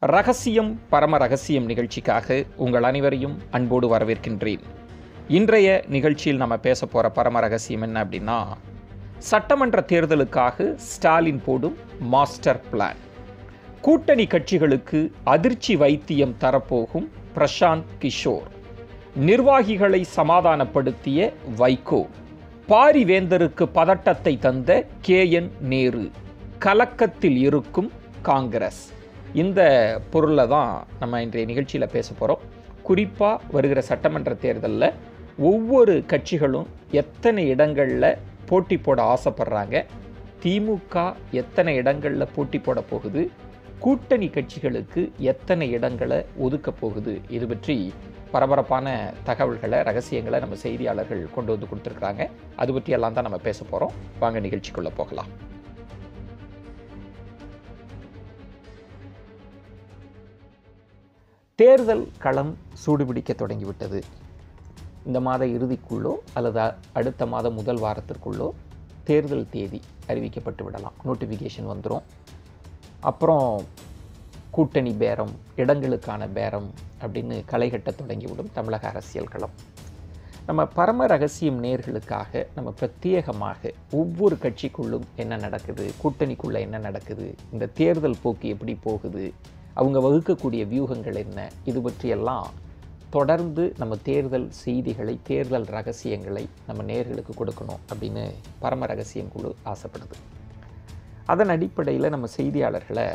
ரகசியம் பரம ரகசியம் நிகழ்ச்சிக்காக உங்கள் அனைவரையும் அன்போடு வரவேற்கின்றேன் இன்றைய நிகழ்ச்சியில் நம்ம பேச போகிற பரம ரகசியம் என்ன அப்படின்னா சட்டமன்ற தேர்தலுக்காக ஸ்டாலின் போடும் மாஸ்டர் பிளான் கூட்டணி கட்சிகளுக்கு அதிர்ச்சி வைத்தியம் தரப்போகும் பிரசாந்த் கிஷோர் நிர்வாகிகளை சமாதானப்படுத்திய வைகோ பாரிவேந்தருக்கு பதட்டத்தை தந்த கே என் நேரு கலக்கத்தில் இருக்கும் காங்கிரஸ் இந்த பொருளை தான் நம்ம இன்றைய நிகழ்ச்சியில் பேச போகிறோம் குறிப்பாக வருகிற சட்டமன்ற தேர்தலில் ஒவ்வொரு கட்சிகளும் எத்தனை இடங்களில் போட்டி போட ஆசைப்படுறாங்க திமுக எத்தனை இடங்களில் போட்டி போட போகுது கூட்டணி கட்சிகளுக்கு எத்தனை இடங்களை ஒதுக்க போகுது இது பற்றி பரபரப்பான தகவல்களை ரகசியங்களை நம்ம செய்தியாளர்கள் கொண்டு வந்து கொடுத்துருக்குறாங்க அது பற்றி எல்லாம் தான் நம்ம பேச போகிறோம் வாங்க நிகழ்ச்சிக்குள்ளே போகலாம் தேர்தல் களம் சூடுபிடிக்க தொடங்கிவிட்டது இந்த மாத இறுதிக்குள்ளோ அல்லது அ- அடுத்த மாத முதல் வாரத்திற்குள்ளோ தேர்தல் தேதி அறிவிக்கப்பட்டு விடலாம் நோட்டிஃபிகேஷன் வந்துடும் அப்புறம் கூட்டணி பேரம் இடங்களுக்கான பேரம் அப்படின்னு களை கட்ட தொடங்கிவிடும் தமிழக அரசியல் களம் நம்ம பரம ரகசியம் நேர்களுக்காக நம்ம பிரத்யேகமாக ஒவ்வொரு கட்சிக்குள்ளும் என்ன நடக்குது கூட்டணிக்குள்ளே என்ன நடக்குது இந்த தேர்தல் போக்கு எப்படி போகுது அவங்க வகுக்கக்கூடிய வியூகங்கள் என்ன இது பற்றியெல்லாம் தொடர்ந்து நம்ம தேர்தல் செய்திகளை தேர்தல் ரகசியங்களை நம்ம நேர்களுக்கு கொடுக்கணும் அப்படின்னு பரம ரகசியம் குழு ஆசைப்படுது அதன் அடிப்படையில் நம்ம செய்தியாளர்களை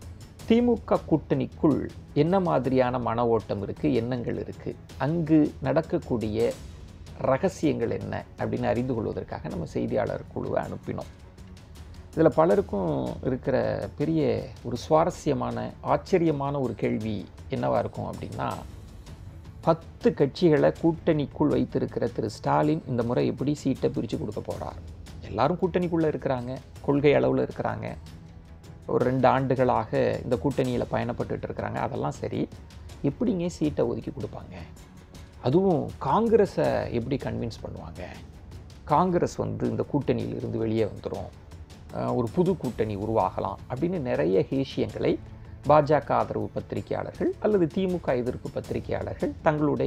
திமுக கூட்டணிக்குள் என்ன மாதிரியான மன ஓட்டம் இருக்குது எண்ணங்கள் இருக்குது அங்கு நடக்கக்கூடிய ரகசியங்கள் என்ன அப்படின்னு அறிந்து கொள்வதற்காக நம்ம செய்தியாளர் குழுவை அனுப்பினோம் இதில் பலருக்கும் இருக்கிற பெரிய ஒரு சுவாரஸ்யமான ஆச்சரியமான ஒரு கேள்வி என்னவா இருக்கும் அப்படின்னா பத்து கட்சிகளை கூட்டணிக்குள் வைத்திருக்கிற திரு ஸ்டாலின் இந்த முறை எப்படி சீட்டை பிரித்து கொடுக்க போகிறார் எல்லாரும் கூட்டணிக்குள்ளே இருக்கிறாங்க கொள்கை அளவில் இருக்கிறாங்க ஒரு ரெண்டு ஆண்டுகளாக இந்த கூட்டணியில் பயணப்பட்டுட்டு இருக்கிறாங்க அதெல்லாம் சரி எப்படிங்க சீட்டை ஒதுக்கி கொடுப்பாங்க அதுவும் காங்கிரஸை எப்படி கன்வின்ஸ் பண்ணுவாங்க காங்கிரஸ் வந்து இந்த கூட்டணியிலிருந்து வெளியே வந்துடும் ஒரு புது கூட்டணி உருவாகலாம் அப்படின்னு நிறைய ஹேஷியங்களை பாஜக ஆதரவு பத்திரிகையாளர்கள் அல்லது திமுக எதிர்ப்பு பத்திரிகையாளர்கள் தங்களுடைய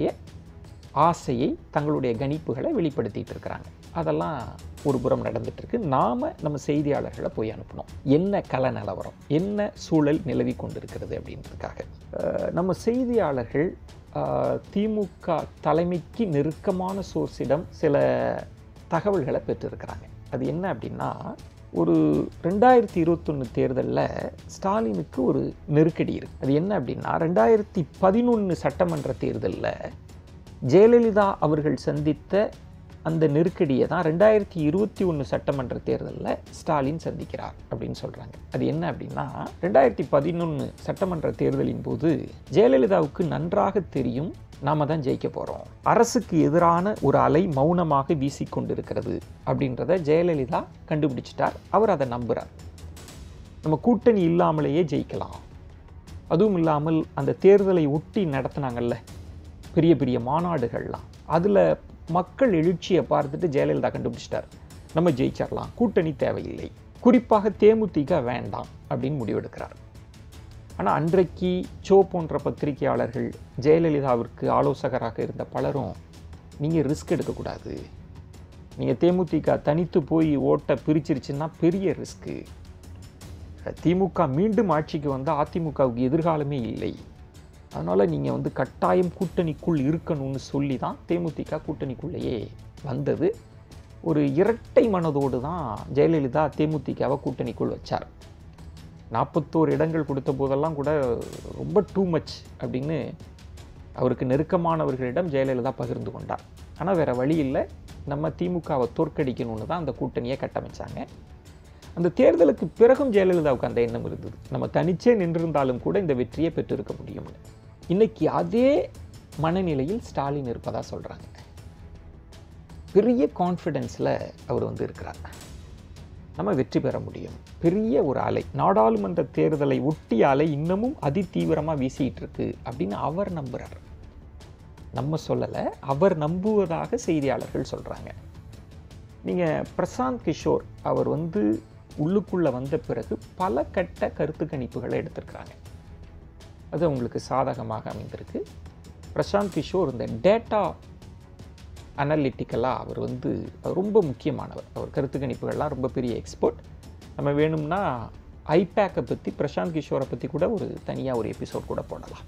ஆசையை தங்களுடைய கணிப்புகளை வெளிப்படுத்திட்டு இருக்கிறாங்க அதெல்லாம் ஒரு புறம் நடந்துட்டு இருக்கு நாம நம்ம செய்தியாளர்களை போய் அனுப்பணும் என்ன கல நிலவரம் என்ன சூழல் நிலவி கொண்டிருக்கிறது அப்படின்றதுக்காக அஹ், நம்ம செய்தியாளர்கள் அஹ், திமுக தலைமைக்கு நெருக்கமான சோர்ஸிடம் சில தகவல்களை பெற்றிருக்கிறாங்க அது என்ன அப்படின்னா ஒரு ரெண்டாயிரத்தி இருபத்தொன்று தேர்தலில் ஸ்டாலினுக்கு ஒரு நெருக்கடி இருக்கு அது என்ன அப்படின்னா ரெண்டாயிரத்தி பதினொன்று சட்டமன்ற தேர்தலில் ஜெயலலிதா அவர்கள் சந்தித்த அந்த நெருக்கடியை தான் ரெண்டாயிரத்தி இருபத்தி ஒன்று சட்டமன்ற தேர்தலில் ஸ்டாலின் சந்திக்கிறார் அப்படின்னு சொல்கிறாங்க அது என்ன அப்படின்னா ரெண்டாயிரத்தி பதினொன்று சட்டமன்ற தேர்தலின் போது ஜெயலலிதாவுக்கு நன்றாக தெரியும் நாம தான் ஜெயிக்க போகிறோம் அரசுக்கு எதிரான ஒரு அலை மௌனமாக வீசிக்கொண்டிருக்கிறது அப்படின்றத ஜெயலலிதா கண்டுபிடிச்சிட்டார் அவர் அதை நம்புகிறார் நம்ம கூட்டணி இல்லாமலேயே ஜெயிக்கலாம் அதுவும் இல்லாமல் அந்த தேர்தலை ஒட்டி நடத்துனாங்கல்ல பெரிய பெரிய மாநாடுகள்லாம் அதில் மக்கள் எழுச்சியை பார்த்துட்டு ஜெயலலிதா கண்டுபிடிச்சிட்டார் நம்ம ஜெயிச்சிடலாம் கூட்டணி தேவையில்லை குறிப்பாக தேமுதிக வேண்டாம் அப்படின்னு முடிவெடுக்கிறார் ஆனால் அன்றைக்கு சோ போன்ற பத்திரிகையாளர்கள் ஜெயலலிதாவிற்கு ஆலோசகராக இருந்த பலரும் நீங்கள் ரிஸ்க் எடுக்கக்கூடாது நீங்கள் தேமுதிக தனித்து போய் ஓட்டை பிரிச்சிருச்சுன்னா பெரிய ரிஸ்க்கு திமுக மீண்டும் ஆட்சிக்கு வந்தால் அதிமுகவுக்கு எதிர்காலமே இல்லை அதனால் நீங்கள் வந்து கட்டாயம் கூட்டணிக்குள் இருக்கணும்னு சொல்லி தான் தேமுதிக கூட்டணிக்குள்ளேயே வந்தது ஒரு இரட்டை மனதோடு தான் ஜெயலலிதா தேமுதிகவை கூட்டணிக்குள் வச்சார் நாற்பத்தோரு இடங்கள் கொடுத்த போதெல்லாம் கூட ரொம்ப டூ மச் அப்படின்னு அவருக்கு நெருக்கமானவர்களிடம் ஜெயலலிதா பகிர்ந்து கொண்டார் ஆனால் வேறு வழி இல்லை நம்ம திமுகவை தோற்கடிக்கணும்னு தான் அந்த கூட்டணியை கட்டமைச்சாங்க அந்த தேர்தலுக்கு பிறகும் ஜெயலலிதாவுக்கு அந்த எண்ணம் இருந்தது நம்ம தனிச்சே நின்றிருந்தாலும் கூட இந்த வெற்றியை பெற்றிருக்க முடியும்னு இன்னைக்கு அதே மனநிலையில் ஸ்டாலின் இருப்பதா சொல்கிறாங்க பெரிய கான்ஃபிடென்ஸில் அவர் வந்து இருக்கிறார் நம்ம வெற்றி பெற முடியும் பெரிய ஒரு அலை நாடாளுமன்ற தேர்தலை ஒட்டிய அலை இன்னமும் அதி தீவிரமாக வீசிட்டு இருக்கு அப்படின்னு அவர் நம்புறார் நம்ம சொல்லலை அவர் நம்புவதாக செய்தியாளர்கள் சொல்கிறாங்க நீங்கள் பிரசாந்த் கிஷோர் அவர் வந்து உள்ளுக்குள்ளே வந்த பிறகு பல கட்ட கருத்து கணிப்புகளை எடுத்திருக்கிறாங்க அது அவங்களுக்கு சாதகமாக அமைந்திருக்கு பிரசாந்த் கிஷோர் இந்த டேட்டா அனலிட்டிக்கலாக அவர் வந்து அவர் ரொம்ப முக்கியமானவர் அவர் கருத்து கணிப்புகள்லாம் ரொம்ப பெரிய எக்ஸ்பர்ட் நம்ம வேணும்னா ஐபேக்கை பற்றி பிரசாந்த் கிஷோரை பற்றி கூட ஒரு தனியாக ஒரு எபிசோட் கூட போடலாம்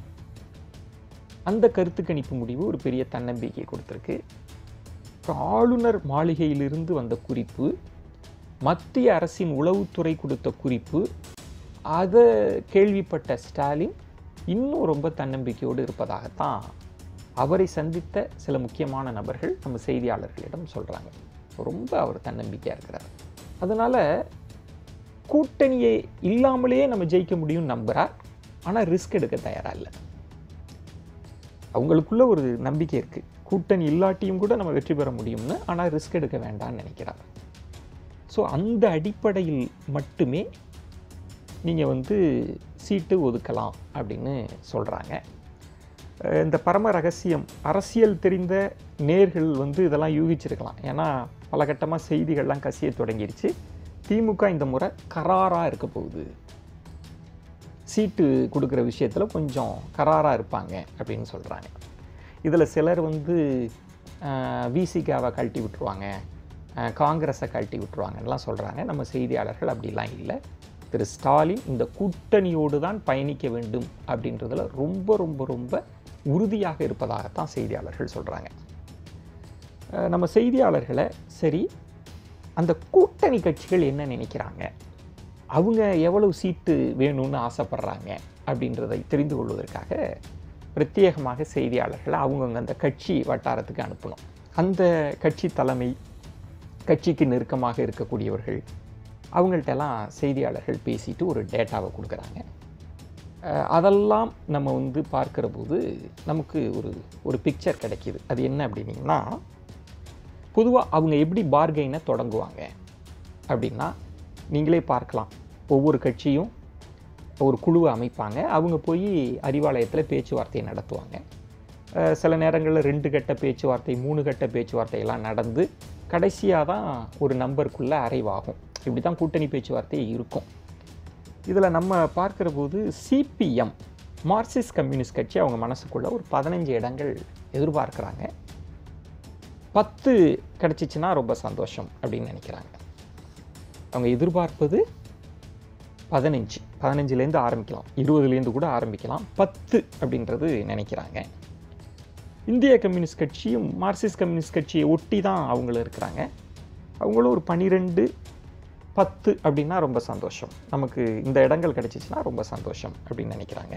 அந்த கருத்து கணிப்பு முடிவு ஒரு பெரிய தன்னம்பிக்கை கொடுத்துருக்கு அப்புறம் ஆளுநர் மாளிகையிலிருந்து வந்த குறிப்பு மத்திய அரசின் உளவுத்துறை கொடுத்த குறிப்பு அதை கேள்விப்பட்ட ஸ்டாலின் இன்னும் ரொம்ப தன்னம்பிக்கையோடு இருப்பதாகத்தான் அவரை சந்தித்த சில முக்கியமான நபர்கள் நம்ம செய்தியாளர்களிடம் சொல்கிறாங்க ரொம்ப அவர் தன்னம்பிக்கையாக இருக்கிறார் அதனால் கூட்டணியை இல்லாமலேயே நம்ம ஜெயிக்க முடியும்னு நம்புகிறார் ஆனால் ரிஸ்க் எடுக்க தயாராக இல்லை அவங்களுக்குள்ள ஒரு நம்பிக்கை இருக்குது கூட்டணி இல்லாட்டியும் கூட நம்ம வெற்றி பெற முடியும்னு ஆனால் ரிஸ்க் எடுக்க வேண்டாம்னு நினைக்கிறார் ஸோ அந்த அடிப்படையில் மட்டுமே நீங்கள் வந்து சீட்டு ஒதுக்கலாம் அப்படின்னு சொல்கிறாங்க அஹ் இந்த பரம ரகசியம் அரசியல் தெரிந்த நேர்கள் வந்து இதெல்லாம் யூகிச்சிருக்கலாம் ஏன்னா பல கட்டமாக செய்திகள்லாம் கசிய தொடங்கிருச்சு திமுக இந்த முறை கராராக இருக்க போகுது சீட்டு கொடுக்குற விஷயத்தில் கொஞ்சம் கராராக இருப்பாங்க அப்படின்னு சொல்கிறாங்க இதில் சிலர் வந்து விசிகாவை கழட்டி விட்டுருவாங்க அஹ், காங்கிரஸை கழட்டி விட்டுருவாங்கலாம் சொல்கிறாங்க நம்ம செய்தியாளர்கள் அப்படிலாம் இல்லை திரு ஸ்டாலின் இந்த கூட்டணியோடு தான் பயணிக்க வேண்டும் அப்படின்றதுல ரொம்ப ரொம்ப ரொம்ப உறுதியாக இருப்பதாகத்தான் செய்தியாளர்கள் சொல்கிறாங்க நம்ம செய்தியாளர்களை சரி அந்த கூட்டணி கட்சிகள் என்ன நினைக்கிறாங்க அவங்க எவ்வளவு சீட்டு வேணும்னு ஆசைப்படுறாங்க அப்படின்றதை தெரிந்து கொள்வதற்காக பிரத்யேகமாக செய்தியாளர்களை அவங்கவுங்க அந்த கட்சி வட்டாரத்துக்கு அனுப்பணும் அந்த கட்சி தலைமை கட்சிக்கு நெருக்கமாக இருக்கக்கூடியவர்கள் அவங்கள்ட்டெல்லாம் செய்தியாளர்கள் பேசிட்டு ஒரு டேட்டாவை கொடுக்குறாங்க அஹ் அதெல்லாம் நம்ம வந்து பார்க்கிற போது நமக்கு ஒரு ஒரு பிக்சர் கிடைக்கிது அது என்ன அப்படின்னீங்கன்னா பொதுவாக அவங்க எப்படி பார்கெயினை தொடங்குவாங்க அப்படின்னா நீங்களே பார்க்கலாம் ஒவ்வொரு கட்சியும் ஒரு குழுவை அமைப்பாங்க அவங்க போய் அறிவாலயத்தில் பேச்சுவார்த்தையை நடத்துவாங்க அஹ் சில நேரங்களில் ரெண்டு கட்ட பேச்சுவார்த்தை மூணு கட்ட பேச்சுவார்த்தையெல்லாம் நடந்து கடைசியாக தான் ஒரு நம்பருக்குள்ளே அறைவாகும் இப்படி தான் கூட்டணி பேச்சுவார்த்தை இருக்கும் இதில் நம்ம பார்க்கிற போது சிபிஎம் மார்க்சிஸ்ட் கம்யூனிஸ்ட் கட்சி அவங்க மனசுக்குள்ள ஒரு பதினஞ்சு இடங்கள் எதிர்பார்க்குறாங்க பத்து கிடச்சிச்சின்னா ரொம்ப சந்தோஷம் அப்படின்னு நினைக்கிறாங்க அவங்க எதிர்பார்ப்பது பதினஞ்சு பதினஞ்சுலேருந்து ஆரம்பிக்கலாம் இருபதுலேருந்து கூட ஆரம்பிக்கலாம் பத்து அப்படின்றது நினைக்கிறாங்க இந்திய கம்யூனிஸ்ட் கட்சியும் மார்க்சிஸ்ட் கம்யூனிஸ்ட் கட்சியை ஒட்டி தான் அவங்களும் இருக்கிறாங்க அவங்களும் ஒரு பன்னிரெண்டு பத்து அப்படின்னா ரொம்ப சந்தோஷம் நமக்கு இந்த இடங்கள் கிடைச்சிச்சுன்னா ரொம்ப சந்தோஷம் அப்படின்னு நினைக்கிறாங்க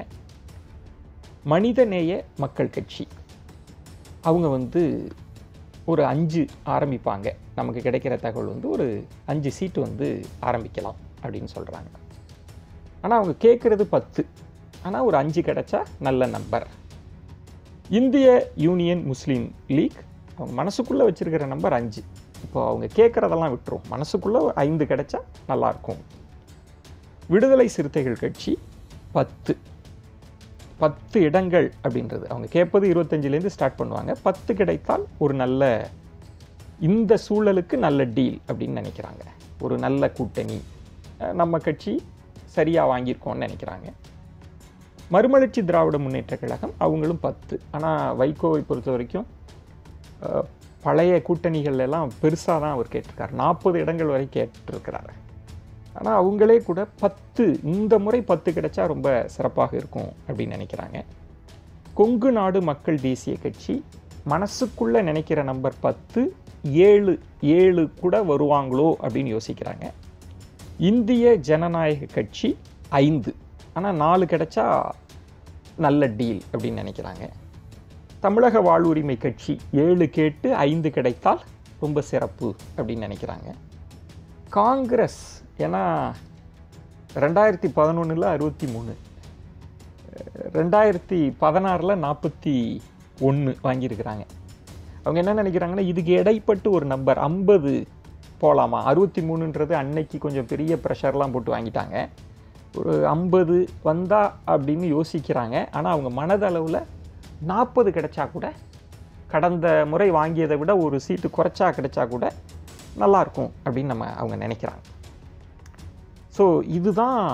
மனிதநேய மக்கள் கட்சி அவங்க வந்து ஒரு அஞ்சு ஆரம்பிப்பாங்க நமக்கு கிடைக்கிற தகவல் வந்து ஒரு அஞ்சு சீட்டு வந்து ஆரம்பிக்கலாம் அப்படின்னு சொல்கிறாங்க ஆனால் அவங்க கேட்குறது பத்து ஆனால் ஒரு அஞ்சு கிடைச்சா நல்ல நம்பர் இந்திய யூனியன் முஸ்லீம் லீக் அவங்க மனசுக்குள்ளே வச்சிருக்கிற நம்பர் அஞ்சு இப்போ அவங்க கேட்குறதெல்லாம் விட்டுரும் மனசுக்குள்ளே ஐந்து கிடைச்சா நல்லாயிருக்கும் விடுதலை சிறுத்தைகள் கட்சி பத்து பத்து இடங்கள் அப்படின்றது அவங்க கேட்பது இருபத்தஞ்சிலேருந்து ஸ்டார்ட் பண்ணுவாங்க பத்து கிடைத்தால் ஒரு நல்ல இந்த சூழலுக்கு நல்ல டீல் அப்படின்னு நினைக்கிறாங்க ஒரு நல்ல கூட்டணி அஹ் நம்ம கட்சி சரியாக வாங்கியிருக்கோம்னு நினைக்கிறாங்க மறுமலர்ச்சி திராவிட முன்னேற்ற கழகம் அவங்களும் பத்து ஆனால் வைகோவை பொறுத்த வரைக்கும் அஹ், பழைய கூட்டணிகள் எல்லாம் பெருசாக தான் அவர் கேட்டிருக்கார் நாற்பது இடங்கள் வரை கேட்டிருக்கிறாரு ஆனால் அவங்களே கூட பத்து இந்த முறை பத்து கிடைச்சா ரொம்ப சிறப்பாக இருக்கும் அப்படின்னு நினைக்கிறாங்க கொங்கு நாடு மக்கள் தேசிய கட்சி மனசுக்குள்ளே நினைக்கிற நம்பர் பத்து ஏழு ஏழு கூட வருவாங்களோ அப்படின்னு யோசிக்கிறாங்க இந்திய ஜனநாயக கட்சி ஐந்து ஆனால் நாலு கிடைச்சா நல்ல டீல் அப்படின்னு நினைக்கிறாங்க தமிழக வாழ்வுரிமை கட்சி ஏழு கேட்டு ஐந்து கிடைத்தால் ரொம்ப சிறப்பு அப்படின்னு நினைக்கிறாங்க காங்கிரஸ் ஏன்னா ரெண்டாயிரத்தி பதினொன்றில் அறுபத்தி மூணு ரெண்டாயிரத்தி பதினாறில் நாற்பத்தி ஒன்று வாங்கியிருக்கிறாங்க அவங்க என்ன நினைக்கிறாங்கன்னா இதுக்கு இடைப்பட்டு ஒரு நம்பர் ஐம்பது போகலாமா அறுபத்தி மூணுன்றது அன்னைக்கு கொஞ்சம் பெரிய ப்ரெஷர்லாம் போட்டு வாங்கிட்டாங்க ஒரு ஐம்பது வந்தா அப்படின்னு யோசிக்கிறாங்க ஆனால் அவங்க மனதளவில் நாற்பது கிடைச்சா கூட கடந்த முறை வாங்கியதை விட ஒரு சீட்டு குறைச்சா கிடைச்சா கூட நல்லாயிருக்கும் அப்படின்னு நம்ம அவங்க நினைக்கிறாங்க ஸோ இதுதான்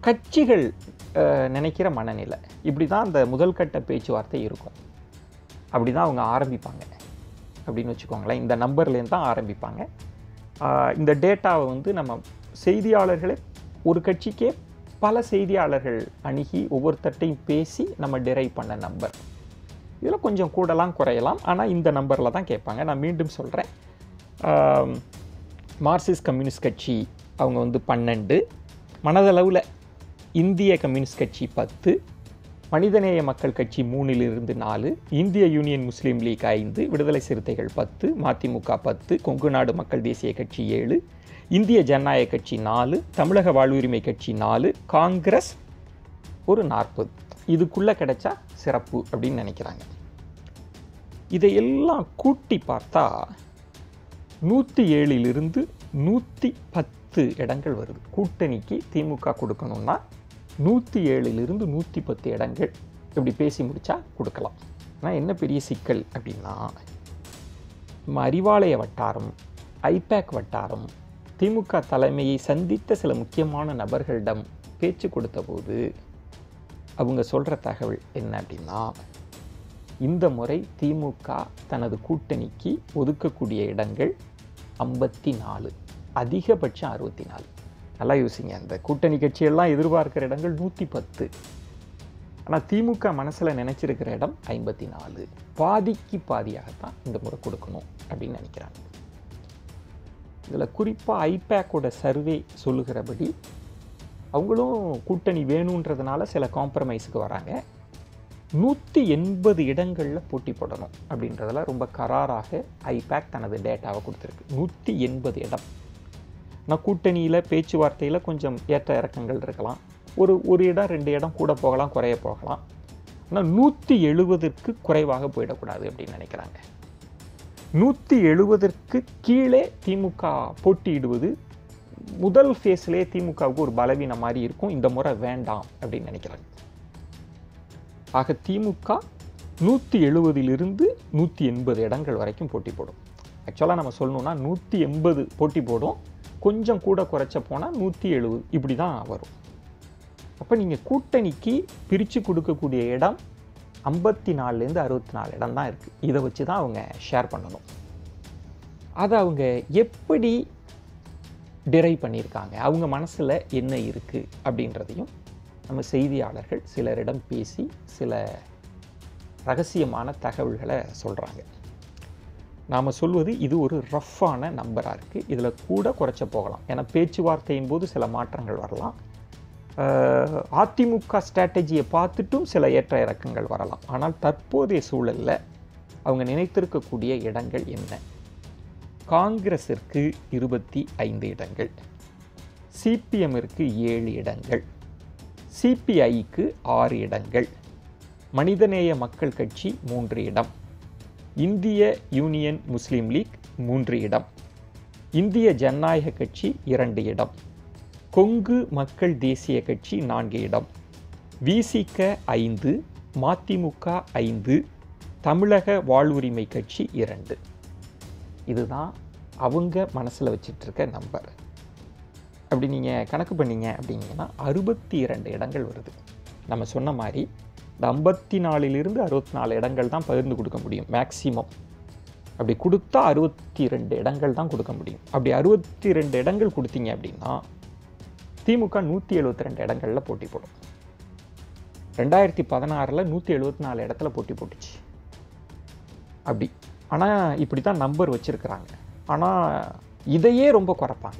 கட்சிகள் அஹ், நினைக்கிற மனநிலை இப்படி தான் அந்த முதல் கட்ட பேச்சுவார்த்தை இருக்கும் அப்படி தான் அவங்க ஆரம்பிப்பாங்க அப்படின்னு வச்சுக்கோங்களேன் இந்த நம்பர்லேருந்து தான் ஆரம்பிப்பாங்க ஆஹ் இந்த டேட்டாவை வந்து நம்ம செய்தியாளர்களே ஒரு கட்சிக்கே பல செய்தியாளர்கள் அணுகி ஒவ்வொருத்தட்டையும் பேசி நம்ம டிரைவ் பண்ண நம்பர் இதில் கொஞ்சம் கூடலாம் குறையலாம் ஆனால் இந்த நம்பரில் தான் கேட்பாங்க நான் மீண்டும் சொல்கிறேன் மார்க்சிஸ்ட் கம்யூனிஸ்ட் கட்சி அவங்க வந்து பன்னெண்டு மனதளவில் இந்திய கம்யூனிஸ்ட் கட்சி பத்து மனிதநேய மக்கள் கட்சி மூணிலிருந்து நாலு இந்திய யூனியன் முஸ்லீம் லீக் ஐந்து விடுதலை சிறுத்தைகள் பத்து மதிமுக பத்து கொங்கு நாடு மக்கள் தேசிய கட்சி ஏழு இந்திய ஜனநாயக கட்சி நாலு தமிழக வாழ்வுரிமை கட்சி நாலு காங்கிரஸ் ஒரு நாற்பது இதுக்குள்ளே கிடைச்சா சிறப்பு அப்படின்னு நினைக்கிறாங்க இதையெல்லாம் கூட்டி பார்த்தா நூற்றி ஏழிலிருந்து நூற்றி பத்து இடங்கள் வருது கூட்டணிக்கு திமுக கொடுக்கணும்னா நூற்றி ஏழிலிருந்து நூற்றி பத்து இடங்கள் இப்படி பேசி முடிச்சா கொடுக்கலாம் ஆனால் என்ன பெரிய சிக்கல் அப்படின்னா நம்ம அறிவாலய வட்டாரம் ஐபேக் வட்டாரம் திமுக தலைமையை சந்தித்த சில முக்கியமான நபர்களிடம் பேச்சு கொடுத்தபோது அவங்க சொல்கிற தகவல் என்ன அப்படின்னா இந்த முறை திமுக தனது கூட்டணிக்கு ஒதுக்கக்கூடிய இடங்கள் ஐம்பத்தி நாலு அதிகபட்சம் அறுபத்தி நாலு நல்லா யோசிங்க அந்த கூட்டணி கட்சியெல்லாம் எதிர்பார்க்கிற இடங்கள் நூற்றி பத்து ஆனால் திமுக மனசில் நினச்சிருக்கிற இடம் ஐம்பத்தி நாலு பாதிக்கு பாதியாகத்தான் இந்த முறை கொடுக்கணும் அப்படின்னு நினைக்கிறாங்க இதில் குறிப்பாக ஐபேக்கோட சர்வே சொல்லுகிறபடி அவங்களும் கூட்டணி வேணுன்றதுனால சில காம்ப்ரமைஸுக்கு வராங்க நூற்றி எண்பது இடங்களில் போட்டி போடணும் அப்படின்றதுல ரொம்ப கராராக ஐபேக் தனது டேட்டாவை கொடுத்துருக்கு நூற்றி எண்பது இடம் நான் கூட்டணியில் பேச்சுவார்த்தையில் கொஞ்சம் ஏற்ற இறக்கங்கள் இருக்கலாம் ஒரு ஒரு இடம் ரெண்டு இடம் கூட போகலாம் குறைய போகலாம் ஆனால் நூற்றி எழுபதற்கு குறைவாக போயிடக்கூடாது அப்படின்னு நினைக்கிறாங்க நூற்றி எழுபதற்கு கீழே திமுக போட்டியிடுவது முதல் ஃபேஸ்லேயே திமுகவுக்கு ஒரு பலவீனம் மாதிரி இருக்கும் இந்த முறை வேண்டாம் அப்படின்னு நினைக்கிறாங்க ஆக திமுக நூற்றி எழுபதிலிருந்து நூற்றி எண்பது இடங்கள் வரைக்கும் போட்டி போடும் ஆக்சுவலாக நம்ம சொல்லணும்னா நூற்றி எண்பது போட்டி போடும் கொஞ்சம் கூட குறைச்ச போனால் நூற்றி எழுபது இப்படி தான் வரும் அப்போ நீங்கள் கூட்டணிக்கு பிரித்து கொடுக்கக்கூடிய இடம் ஐம்பத்தி நாலுலேருந்து அறுபத்தி நாலு இடம் தான் இருக்குது இதை வச்சு தான் அவங்க ஷேர் பண்ணணும் அதை அவங்க எப்படி டிரைவ் பண்ணியிருக்காங்க அவங்க மனசில் என்ன இருக்குது அப்படின்றதையும் நம்ம செய்தியாளர்கள் சிலரிடம் பேசி சில ரகசியமான தகவல்களை சொல்கிறாங்க நாம் சொல்வது இது ஒரு ரஃப்பான நம்பராக இருக்குது இதில் கூட குறைச்ச போகலாம் ஏன்னா பேச்சுவார்த்தையின் போது சில மாற்றங்கள் வரலாம் அஹ், அதிமுக ஸ்ட்ராட்டஜியை பார்த்துட்டும் சில ஏற்ற இறக்கங்கள் வரலாம் ஆனால் தற்போதைய சூழலில் அவங்க நினைத்திருக்கக்கூடிய இடங்கள் என்ன காங்கிரஸிற்கு இருபத்தி ஐந்து இடங்கள் சிபிஎம்மிற்கு ஏழு இடங்கள் சிபிஐக்கு ஆறு இடங்கள் மனிதநேய மக்கள் கட்சி மூன்று இடம் இந்திய யூனியன் முஸ்லீம் லீக் மூன்று இடம் இந்திய ஜனநாயக கட்சி இரண்டு இடம் கொங்கு மக்கள் தேசிய கட்சி நான்கு இடம் விசிக ஐந்து மதிமுக ஐந்து தமிழக வாழ்வுரிமை கட்சி இரண்டு இதுதான் அவங்க மனசில் வச்சிட்டு இருக்க நம்பர் அப்படி நீங்கள் கணக்கு பண்ணீங்க அப்படிங்கன்னா அறுபத்தி இரண்டு இடங்கள் வருது நம்ம சொன்ன மாதிரி இந்த ஐம்பத்தி நாலிலிருந்து அறுபத்தி நாலு இடங்கள் தான் பகிர்ந்து கொடுக்க முடியும் மேக்ஸிமம் அப்படி கொடுத்தா அறுபத்தி ரெண்டு இடங்கள் தான் கொடுக்க முடியும் அப்படி அறுபத்தி ரெண்டு இடங்கள் கொடுத்தீங்க அப்படின்னா திமுக நூற்றி எழுபத்தி ரெண்டு இடங்களில் போட்டி போடும் ரெண்டாயிரத்தி பதினாறில் நூற்றி எழுபத்தி நாலு இடத்துல போட்டி போட்டுச்சு அப்படி ஆனால் இப்படி தான் நம்பர் வச்சுருக்கிறாங்க ஆனால் இதையே ரொம்ப குறைப்பாங்க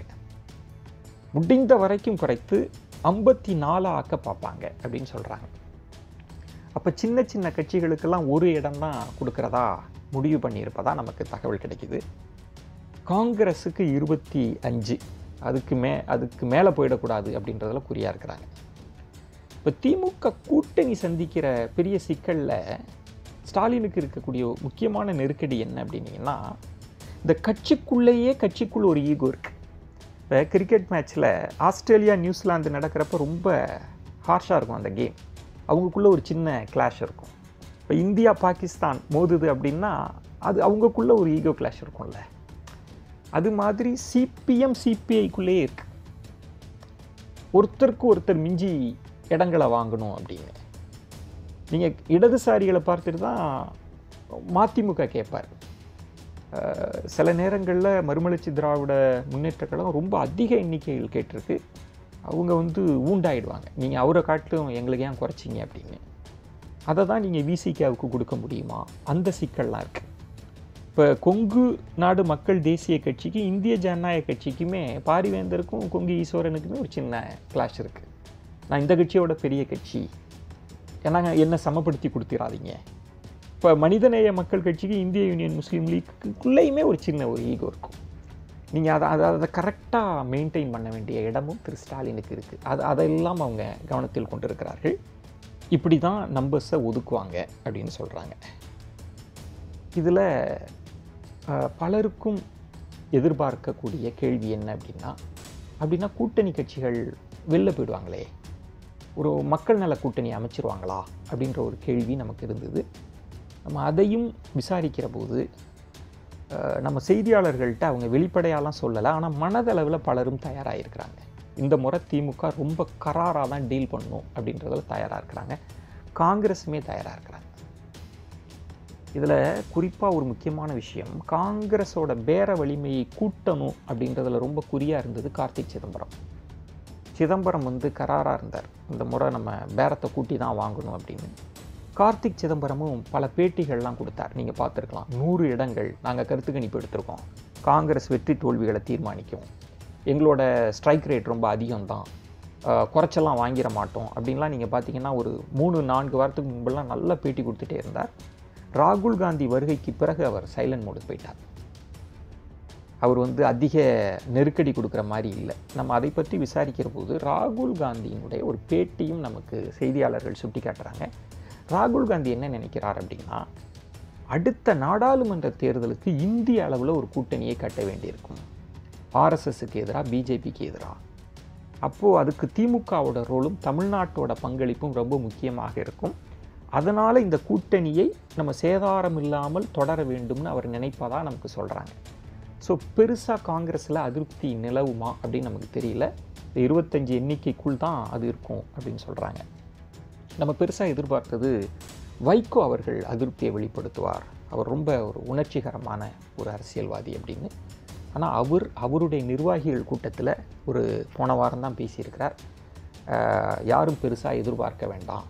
முடிந்த வரைக்கும் குறைத்து ஐம்பத்தி நாலு ஆக்க பார்ப்பாங்க அப்படின்னு சொல்கிறாங்க அப்போ சின்ன சின்ன கட்சிகளுக்கெல்லாம் ஒரு இடம் தான் கொடுக்குறதா முடிவு பண்ணியிருப்பதா நமக்கு தகவல் கிடைக்குது காங்கிரஸுக்கு இருபத்தி அஞ்சு அதுக்கு மே அதுக்கு மேலே போயிடக்கூடாது அப்படின்றதுல குறியாக இருக்கிறாங்க இப்போ திமுக கூட்டணி சந்திக்கிற பெரிய சிக்கலில் ஸ்டாலினுக்கு இருக்கக்கூடிய முக்கியமான நெருக்கடி என்ன அப்படின்னீங்கன்னா இந்த கட்சிக்குள்ளேயே கட்சிக்குள்ள ஒரு ஈகோ இருக்குது இப்போ கிரிக்கெட் மேட்ச்சில் ஆஸ்திரேலியா நியூசிலாந்து நடக்கிறப்ப ரொம்ப ஹார்ஷாக இருக்கும் அந்த கேம் அவங்களுக்குள்ள ஒரு சின்ன கிளாஷ் இருக்கும் இப்போ இந்தியா பாகிஸ்தான் மோதுது அப்படின்னா அது அவங்கக்குள்ள ஒரு ஈகோ கிளாஷ் இருக்கும்ல அது மாதிரி சிபிஎம் சிபிஐக்குள்ளேயே இருக்கு ஒருத்தருக்கு ஒருத்தர் மிஞ்சி இடங்களை வாங்கணும் அப்படின்னு நீங்கள் இடதுசாரிகளை பார்த்துட்டு தான் மதிமுக கேட்பார் அஹ், சில நேரங்களில் மறுமலர்ச்சி திராவிட முன்னேற்ற கழகம் ரொம்ப அதிக எண்ணிக்கையில் கேட்டிருக்கு அவங்க வந்து ஊண்டாயிடுவாங்க நீங்கள் அவரை காட்டிலும் எங்களுக்கு ஏன் குறைச்சிங்க அப்படின்னு அதை தான் நீங்கள் விசிகாவுக்கு கொடுக்க முடியுமா அந்த சிக்கல்லாம் இருக்குது இப்போ கொங்கு நாடு மக்கள் தேசிய கட்சிக்கு இந்திய ஜனநாயக கட்சிக்குமே பாரிவேந்தருக்கும் கொங்கு ஈஸ்வரனுக்குமே ஒரு சின்ன கிளாஷ் இருக்குது நான் இந்த கட்சியோட பெரிய கட்சி ஏன்னா என்ன சமப்படுத்தி கொடுத்துடாதீங்க இப்போ மனிதநேய மக்கள் கட்சிக்கு இந்திய யூனியன் முஸ்லீம் லீக்குள்ளேயுமே ஒரு சின்ன ஒரு ஈகோ இருக்கும் நீங்கள் அதை அதை அதை கரெக்டாக மெயின்டைன் பண்ண வேண்டிய இடமும் திரு ஸ்டாலினுக்கு இருக்குது அது அதெல்லாம் அவங்க கவனத்தில் கொண்டிருக்கிறார்கள் இப்படி தான் நம்பர்ஸை ஒதுக்குவாங்க அப்படின்னு சொல்கிறாங்க இதில் பலருக்கும் எதிர்பார்க்கக்கூடிய கேள்வி என்ன அப்படின்னா அப்படின்னா கூட்டணி கட்சிகள் வெளில போயிடுவாங்களே ஒரு மக்கள் நல கூட்டணி அமைச்சிருவாங்களா அப்படின்ற ஒரு கேள்வி நமக்கு இருந்தது நம்ம அதையும் விசாரிக்கிற போது அஹ், நம்ம செய்தியாளர்கள்ட்ட அவங்க வெளிப்படையாலாம் சொல்லலை ஆனால் மனதளவில் பலரும் தயாராக இருக்கிறாங்க இந்த முறை திமுக ரொம்ப கராராக தான் டீல் பண்ணும் அப்படின்றதுல தயாராக இருக்கிறாங்க காங்கிரஸுமே தயாராக இருக்கிறாங்க இதில் குறிப்பாக ஒரு முக்கியமான விஷயம் காங்கிரஸோட பேர வலிமையை கூட்டணும் அப்படின்றதுல ரொம்ப குறியாக இருந்தது கார்த்திக் சிதம்பரம் சிதம்பரம் வந்து கராராக இருந்தார் இந்த முறை நம்ம பேரத்தை கூட்டி தான் வாங்கணும் அப்படின்னு கார்த்திக் சிதம்பரமும் பல பேட்டிகள்லாம் கொடுத்தார் நீங்கள் பார்த்துருக்கலாம் நூறு இடங்கள் நாங்கள் கருத்து கணிப்பு எடுத்திருக்கோம் காங்கிரஸ் வெற்றி தோல்விகளை தீர்மானிக்கும் எங்களோட ஸ்ட்ரைக் ரேட் ரொம்ப அதிகம்தான் அஹ், குறைச்செல்லாம் வாங்கிட மாட்டோம் அப்படின்லாம் நீங்கள் பார்த்தீங்கன்னா ஒரு மூணு நான்கு வாரத்துக்கு முன்பெல்லாம் நல்ல பேட்டி கொடுத்துட்டே இருந்தார் ராகுல் காந்தி வருகைக்கு பிறகு அவர் சைலண்ட் மோடுக்கு போயிட்டார் அவர் வந்து அதிக நெருக்கடி கொடுக்குற மாதிரி இல்லை நம்ம அதை பற்றி விசாரிக்கிற போது ராகுல் காந்தியினுடைய ஒரு பேட்டியும் நமக்கு செய்தியாளர்கள் சுட்டி காட்டுறாங்க ராகுல் காந்தி என்ன நினைக்கிறார் அப்படின்னா அடுத்த நாடாளுமன்ற தேர்தலுக்கு இந்திய அளவில் ஒரு கூட்டணியை கட்ட வேண்டியிருக்கும் ஆர்எஸ்எஸ்க்கு எதிராக பிஜேபிக்கு எதிராக அப்போது அதுக்கு திமுகவோட ரோலும் தமிழ்நாட்டோட பங்களிப்பும் ரொம்ப முக்கியமாக இருக்கும் அதனால் இந்த கூட்டணியை நம்ம சேதாரம் இல்லாமல் தொடர வேண்டும்னு அவர் நினைப்பதாக நமக்கு சொல்கிறாங்க ஸோ பெருசாக காங்கிரஸில் அதிருப்தி நிலவுமா அப்படின்னு நமக்கு தெரியல இந்த இருபத்தஞ்சி எண்ணிக்கைக்குள் தான் அது இருக்கும் அப்படின்னு சொல்கிறாங்க நம்ம பெருசாக எதிர்பார்த்தது வைகோ அவர்கள் அதிருப்தியை வெளிப்படுத்துவார் அவர் ரொம்ப ஒரு உணர்ச்சிகரமான ஒரு அரசியல்வாதி அப்படின்னு ஆனால் அவர் அவருடைய நிர்வாகிகள் கூட்டத்தில் ஒரு போன வாரம் தான் பேசியிருக்கிறார் அஹ், யாரும் பெருசாக எதிர்பார்க்க வேண்டாம்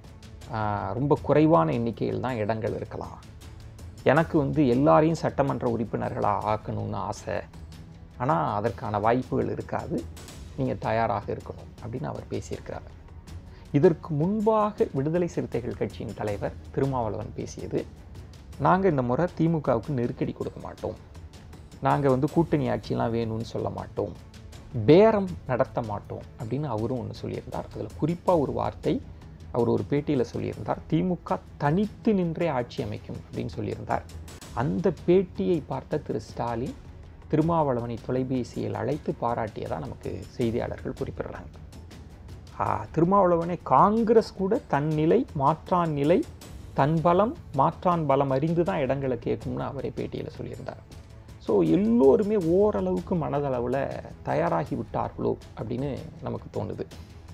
அஹ், ரொம்ப குறைவான எண்ணிக்கையில் தான் இடங்கள் இருக்கலாம் எனக்கு வந்து எல்லாரையும் சட்டமன்ற உறுப்பினர்களாக ஆக்கணும்னு ஆசை ஆனால் அதற்கான வாய்ப்புகள் இருக்காது நீங்கள் தயாராக இருக்கணும் அப்படின்னு அவர் பேசியிருக்கிறார் இதற்கு முன்பாக விடுதலை சிறுத்தைகள் கட்சியின் தலைவர் திருமாவளவன் பேசியது நாங்கள் இந்த முறை திமுகவுக்கு நெருக்கடி கொடுக்க மாட்டோம் நாங்கள் வந்து கூட்டணி ஆட்சியெலாம் வேணும்னு சொல்ல மாட்டோம் பேரம் நடத்த மாட்டோம் அப்படின்னு அவரும் ஒன்று சொல்லியிருந்தார் அதில் குறிப்பாக ஒரு வார்த்தை அவர் ஒரு பேட்டியில் சொல்லியிருந்தார் திமுக தனித்து நின்றே ஆட்சி அமைக்கும் அப்படின்னு சொல்லியிருந்தார் அந்த பேட்டியை பார்த்த திரு ஸ்டாலின் திருமாவளவனை தொலைபேசியில் அழைத்து பாராட்டியதாக நமக்கு செய்தியாளர்கள் குறிப்பிடுறாங்க ஆ, திருமாவளவனே காங்கிரஸ் கூட தன் நிலை மாற்றான் நிலை தன் பலம் மாற்றான் பலம் அறிந்து தான் இடங்களை கேட்கும்னு அவரே பேட்டியில் சொல்லியிருந்தார் ஸோ எல்லோருமே ஓரளவுக்கு மனதளவில் தயாராகி விட்டார்களோ அப்படின்னு நமக்கு தோணுது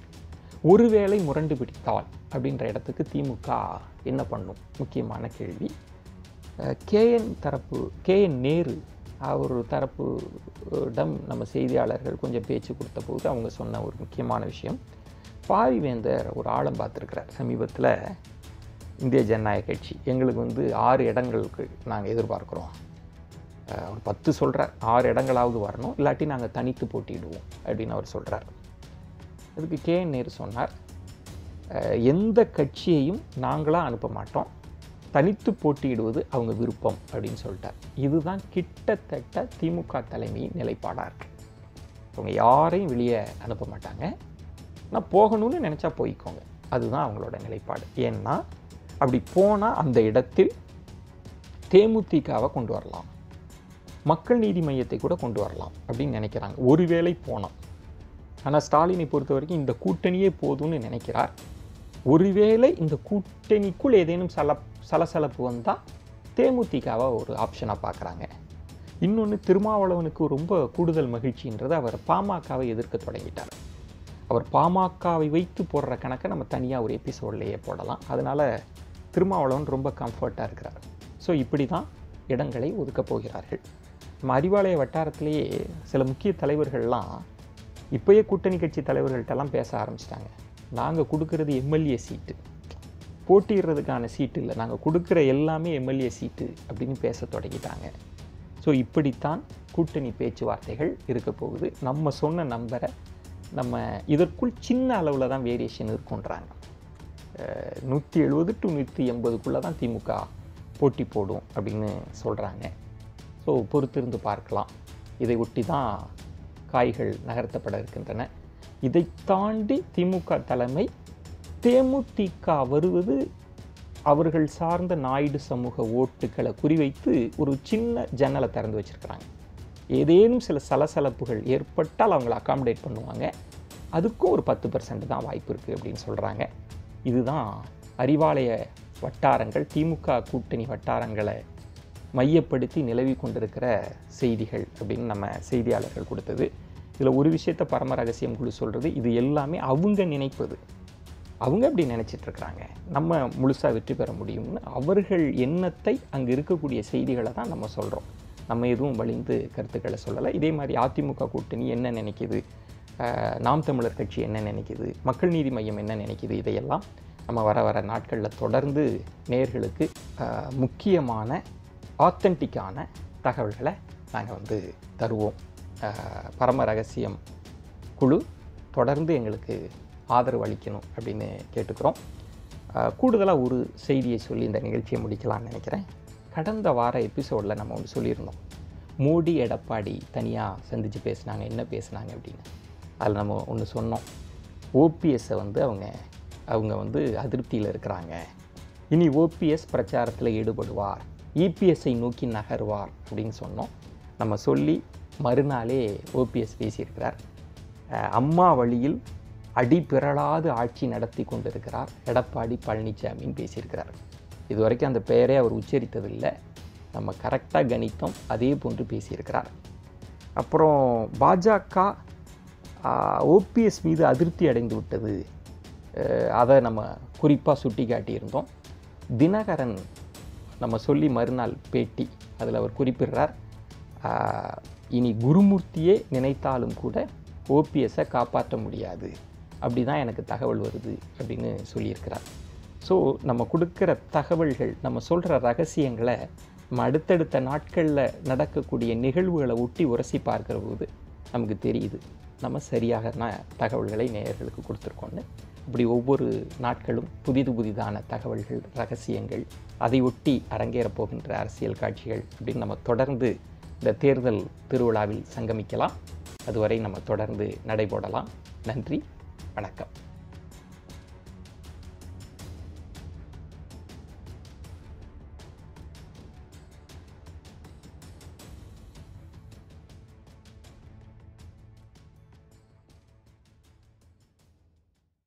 ஒருவேளை முரண்டு பிடித்தால் அப்படின்ற இடத்துக்கு திமுக என்ன பண்ணும் முக்கியமான கேள்வி கேஎன் தரப்பு கேஎன் நேரு அவர் தரப்புடம் நம்ம செய்தியாளர்கள் கொஞ்சம் பேச்சு கொடுத்த போது அவங்க சொன்ன ஒரு முக்கியமான விஷயம் பாரிவேந்தர் ஒரு ஆழம் பார்த்துருக்கிறார் சமீபத்தில் இந்திய ஜனநாயக கட்சி எங்களுக்கு வந்து ஆறு இடங்களுக்கு நாங்கள் எதிர்பார்க்குறோம் அஹ் ஒரு பத்து சொல்கிறார் ஆறு இடங்களாவது வரணும் இல்லாட்டி நாங்கள் தனித்து போட்டியிடுவோம் அப்படின்னு அவர் சொல்கிறார் அதுக்கு கே என் நேரு சொன்னார் அஹ் எந்த கட்சியையும் நாங்களாக அனுப்ப மாட்டோம் தனித்து போட்டியிடுவது அவங்க விருப்பம் அப்படின்னு சொல்லிட்டார் இதுதான் கிட்டத்தட்ட திமுக தலைமையின் நிலைப்பாடாக இருக்கு அவங்க யாரையும் வெளியே அனுப்ப மாட்டாங்க ஆனால் போகணும்னு நினச்சா போய்க்கோங்க அதுதான் அவங்களோட நிலைப்பாடு ஏன்னா அப்படி போனால் அந்த இடத்தில் தேமுதிகவை கொண்டு வரலாம் மக்கள் நீதி மையத்தை கூட கொண்டு வரலாம் அப்படின்னு நினைக்கிறாங்க ஒருவேளை போனோம் ஆனால் ஸ்டாலினை பொறுத்த வரைக்கும் இந்த கூட்டணியே போதும்னு நினைக்கிறார் ஒருவேளை இந்த கூட்டணிக்குள் ஏதேனும் சல சலசலப்பு வந்தால் தேமுதிகவை ஒரு ஆப்ஷனாக பார்க்குறாங்க இன்னொன்று திருமாவளவனுக்கு ரொம்ப கூடுதல் மகிழ்ச்சின்றது அவர் பாமகவை எதிர்க்க தொடங்கிட்டார் அவர் பாமகவை வைத்து போடுற கணக்கை நம்ம தனியாக ஒரு எபிசோட்லேயே போடலாம் அதனால் திருமாவளவன் ரொம்ப கம்ஃபர்ட்டாக இருக்கிறார் ஸோ இப்படி தான் இடங்களை ஒதுக்கப் போகிறார்கள் நம்ம அறிவாலய வட்டாரத்திலேயே சில முக்கிய தலைவர்கள்லாம் இப்போயே கூட்டணி கட்சி தலைவர்கள்ட்டெல்லாம் பேச ஆரம்பிச்சிட்டாங்க நாங்கள் கொடுக்கறது எம்எல்ஏ சீட்டு போட்டியிடுறதுக்கான சீட்டு இல்லை நாங்கள் கொடுக்குற எல்லாமே எம்எல்ஏ சீட்டு அப்படின்னு பேச தொடங்கிட்டாங்க ஸோ இப்படித்தான் கூட்டணி பேச்சுவார்த்தைகள் இருக்க போகுது நம்ம சொன்ன நம்பரை நம்ம இதற்குள் சின்ன அளவில் தான் வேரியேஷன் இருக்குன்றாங்க நூற்றி எழுபது டு நூற்றி எண்பதுக்குள்ளே தான் திமுக போட்டி போடும் அப்படின்னு சொல்கிறாங்க ஸோ பொறுத்திருந்து பார்க்கலாம் இதை ஒட்டி தான் காய்கள் நகர்த்தப்பட இருக்கின்றன இதை தாண்டி திமுக தலைமை தேமுதிக வருவது அவர்கள் சார்ந்த நாயுடு சமூக ஓட்டுக்களை குறிவைத்து ஒரு சின்ன ஜன்னலை திறந்து வச்சுருக்கிறாங்க ஏதேனும் சில சலசலப்புகள் ஏற்பட்டால் அவங்கள அகாமடேட் பண்ணுவாங்க அதுக்கும் ஒரு பத்து பர்சன்ட் தான் வாய்ப்பு இருக்குது அப்படின்னு சொல்கிறாங்க இதுதான் அறிவாலய வட்டாரங்கள் திமுக கூட்டணி வட்டாரங்களை மையப்படுத்தி நிலவி கொண்டிருக்கிற செய்திகள் அப்படின்னு நம்ம செய்தியாளர்கள் கொடுத்தது இதில் ஒரு விஷயத்தை பரம ரகசியம் குழு சொல்கிறது இது எல்லாமே அவங்க நினைப்பது அவங்க அப்படி நினைச்சிட்டு இருக்கிறாங்க நம்ம முழுசாக வெற்றி பெற முடியும்னு அவர்கள் எண்ணத்தை அங்கே இருக்கக்கூடிய செய்திகளை தான் நம்ம சொல்கிறோம் நம்ம எதுவும் வலிந்து கருத்துக்களை சொல்லலை இதே மாதிரி அதிமுக கூட்டணி என்ன நினைக்குது அஹ், நாம் தமிழர் கட்சி என்ன நினைக்குது மக்கள் நீதி மையம் என்ன நினைக்குது இதையெல்லாம் நம்ம வர வர நாட்களில் தொடர்ந்து நேயர்களுக்கு அஹ், முக்கியமான ஆத்தென்டிக்கான தகவல்களை நாங்கள் வந்து தருவோம் அஹ், பரம ரகசியம் குழு தொடர்ந்து எங்களுக்கு ஆதரவு அளிக்கணும் அப்படின்னு கேட்டுக்கிறோம் கூடுதலாக ஒரு செய்தியை சொல்லி இந்த நிகழ்ச்சியை முடிக்கலாம்னு நினைக்கிறேன் கடந்த வார எபிசோடில் நம்ம ஒன்று சொல்லியிருந்தோம் மோடி எடப்பாடி தனியாக சந்தித்து பேசுனாங்க என்ன பேசுனாங்க அப்படின்னு அதில் நம்ம ஒன்று சொன்னோம் ஓபிஎஸ்ஸை வந்து அவங்க அவங்க வந்து அதிருப்தியில் இருக்கிறாங்க இனி ஓபிஎஸ் பிரச்சாரத்தில் ஈடுபடுவார் இபிஎஸ்ஐ நோக்கி நகர்வார் அப்படின்னு சொன்னோம் நம்ம சொல்லி மறுநாளே ஓபிஎஸ் பேசியிருக்கிறார் அஹ் அம்மா வழியில் அடிபிறளாது ஆட்சி நடத்தி கொண்டிருக்கிறார் எடப்பாடி பழனிசாமின்னு பேசியிருக்கிறார் இது வரைக்கும் அந்த பெயரே அவர் உச்சரித்ததில்லை நம்ம கரெக்டாக கணித்தோம் அதே போன்று பேசியிருக்கிறார் அப்புறம் பாஜக ஓபிஎஸ் மீது அதிருப்தி அடைந்து விட்டது அஹ் அதை நம்ம குறிப்பாக சுட்டி காட்டியிருந்தோம் தினகரன் நம்ம சொல்லி மறுநாள் பேட்டி அதில் அவர் குறிப்பிடுறார் ஆஹ், இனி குருமூர்த்தியே நினைத்தாலும் கூட ஓபிஎஸ்ஸை காப்பாற்ற முடியாது அப்படி தான் எனக்கு தகவல் வருது அப்படின்னு சொல்லியிருக்கிறார் ஸோ நம்ம கொடுக்குற தகவல்கள் நம்ம சொல்கிற ரகசியங்களை நம்ம அடுத்தடுத்த நாட்களில் நடக்கக்கூடிய நிகழ்வுகளை ஒட்டி உரசி பார்க்கிற போது நமக்கு தெரியுது நம்ம சரியாக தகவல்களை நேயர்களுக்கு கொடுத்துருக்கோன்னு இப்படி ஒவ்வொரு நாட்களும் புதிது புதிதான தகவல்கள் ரகசியங்கள் அதை ஒட்டி அரங்கேறப் போகின்ற அரசியல் காட்சிகள் அப்படின்னு நம்ம தொடர்ந்து இந்த தேர்தல் திருவிழாவில் சங்கமிக்கலாம் அதுவரை நம்ம தொடர்ந்து நடைபோடலாம் நன்றி வணக்கம்